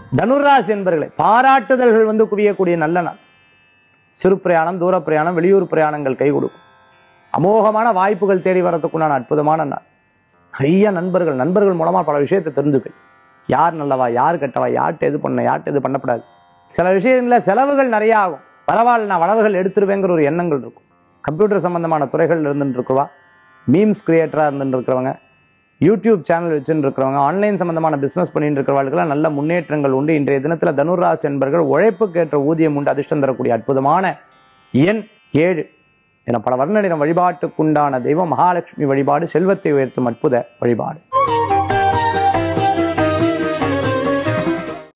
தனுராசி என்பர்களை பாராட்டுதல்கள் வந்து குவியக்கூடிய நல்ல நாள் சிறு பிரயாணம் தூர பிரயாணம் வெளியூர் பிரயாணங்கள் கை கொடுக்கும் அமோகமான வாய்ப்புகள் தேடி வரதுக்குண்டான அற்புதமான நாள் நிறைய நண்பர்கள் நண்பர்கள் மூலமா பல விஷயத்தை தெரிஞ்சுக்க யார் நல்லவா யார் கெட்டவா யார்கிட்ட எது பண்ண யார்கிட்ட எது பண்ணப்படாது சில விஷயங்கள்ல செலவுகள் நிறைய ஆகும் பரவாயில்ல நான் வளவுகள் எடுத்துருவேங்கிற ஒரு எண்ணங்கள் இருக்கும் கம்ப்யூட்டர் சம்பந்தமான துறைகள் இருந்துட்டு இருக்குவா மீம்ஸ் கிரியேட்டரா இருந்துட்டு இருக்கிறவங்க யூடியூப் சேனல் வச்சுட்டு இருக்கிறவங்க ஆன்லைன் சம்பந்தமான பிசினஸ் பண்ணிட்டு இருக்கிறவர்களுக்கெல்லாம் நல்ல முன்னேற்றங்கள் உண்டு இன்றைய தினத்துல தனுராசி என்பர்கள் உழைப்புக்கேற்ற ஊதியம் உண்டு அதிர்ஷ்டம் தரக்கூடிய அற்புதமான எண் ஏழு என பல வர்ணனிடம் வழிபாட்டுக்குண்டான தெய்வம் மகாலட்சுமி வழிபாடு செல்வத்தை உயர்த்தும் அற்புத வழிபாடு